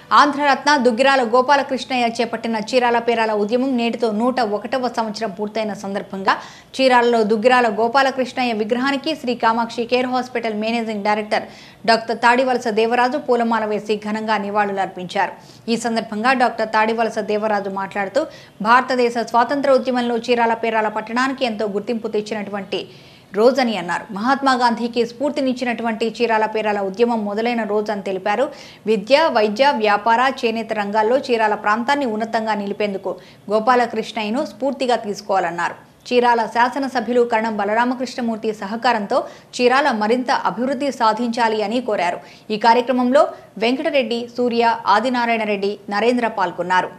ఆంధ్రరత్న దుగ్గిరాల గోపాలకృష్ణయ్య చేపట్టిన చీరాల పేరాల ఉద్యమం నేటితో నూట ఒకటవ సంవత్సరం పూర్తయిన సందర్భంగా చీరాలలో దుగ్గిరాల గోపాలకృష్ణయ్య విగ్రహానికి Sri Kamakshi care hospital managing director doctor Tadivalasa Devaraju పూలమాల వేసి ఘనంగా నివాళులర్పించారు ఈ సందర్భంగా డాక్టర్ తాడివలస దేవరాజు మాట్లాడుతూ భారతదేశ స్వాతంత్ర ఉద్యమంలో చీరాల పేరాల పట్టణానికి ఎంతో గుర్తింపు తెచ్చినటువంటి రోజని అన్నారు మహాత్మా గాంధీకి స్ఫూర్తినిచ్చినటువంటి చీరాల పేరాల ఉద్యమం మొదలైన రోజు అని తెలిపారు విద్య వైద్య వ్యాపార చేనేత రంగాల్లో చీరాల ప్రాంతాన్ని ఉన్నతంగా నిలిపేందుకు గోపాలకృష్ణయ్యను స్ఫూర్తిగా తీసుకోవాలన్నారు చీరాల శాసనసభ్యులు కరణం బలరామకృష్ణమూర్తి సహకారంతో చీరాల మరింత అభివృద్ధి సాధించాలి అని కోరారు ఈ కార్యక్రమంలో వెంకటరెడ్డి సూర్య ఆదినారాయణ రెడ్డి నరేంద్ర పాల్గొన్నారు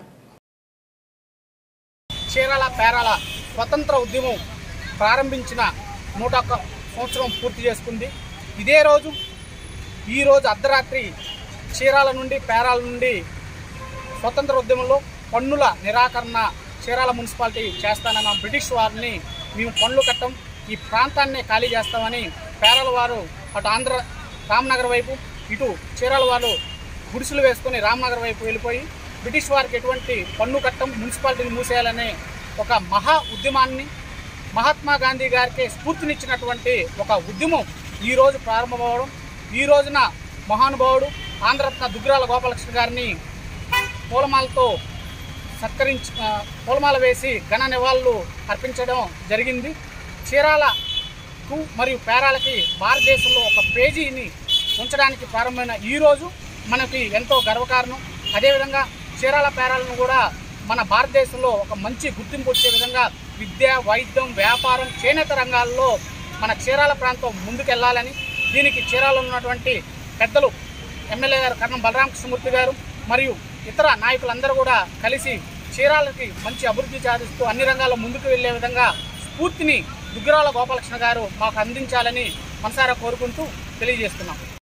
చీరాల పేరాల స్వతంత్ర ఉద్యమం ప్రారంభించిన నూట ఒక్క సంవత్సరం పూర్తి చేసుకుంది ఇదే రోజు ఈరోజు అర్ధరాత్రి చీరాల నుండి పేరాల నుండి స్వతంత్ర ఉద్యమంలో పన్నుల నిరాకరణ చీరాల మున్సిపాలిటీ చేస్తానన్న బ్రిటిష్ వారిని మేము పన్నులు కట్టం ఈ ప్రాంతాన్ని ఖాళీ చేస్తామని పేరాల వారు అటు ఆంధ్ర రామ్నగర్ వైపు ఇటు చీరాల వారు గుడిసెలు వేసుకొని రామ్నగర్ వైపు వెళ్ళిపోయి బ్రిటిష్ వారికి ఎటువంటి పన్ను కట్టం మున్సిపాలిటీని మూసేయాలనే ఒక మహా ఉద్యమాన్ని మహాత్మా గాంధీ గారికి స్ఫూర్తినిచ్చినటువంటి ఒక ఉద్యమం ఈరోజు ప్రారంభమవడం ఈ రోజున మహానుభావుడు ఆంధ్రరత్న దుగ్గిరాల గోపాలకృష్ణ గారిని పూలమాలతో సత్కరించి ఆ, పూలమాల వేసి ఘన నివాళులు అర్పించడం జరిగింది చీరాలకు మరియు పేరాలకి భారతదేశంలో ఒక పేజీని ఉంచడానికి ప్రారంభమైన ఈ రోజు మనకి ఎంతో గర్వకారణం అదేవిధంగా చీరాల పేరాలను కూడా మన భారతదేశంలో ఒక మంచి గుర్తింపు వచ్చే విధంగా విద్య వైద్యం వ్యాపారం చేనేత రంగాల్లో మన చీరాల ప్రాంతం ముందుకెళ్లాలని దీనికి చీరాలలో ఉన్నటువంటి పెద్దలు ఎమ్మెల్యే గారు కర్ణం బలరామకృష్ణమూర్తి గారు మరియు ఇతర నాయకులందరూ కూడా కలిసి చీరాలకి మంచి అభివృద్ధి సాధిస్తూ అన్ని రంగాల్లో ముందుకు వెళ్లే విధంగా స్ఫూర్తిని దుగ్గిరాల గోపాలకృష్ణ గారు మాకు అందించాలని మనసారా కోరుకుంటూ తెలియజేస్తున్నాం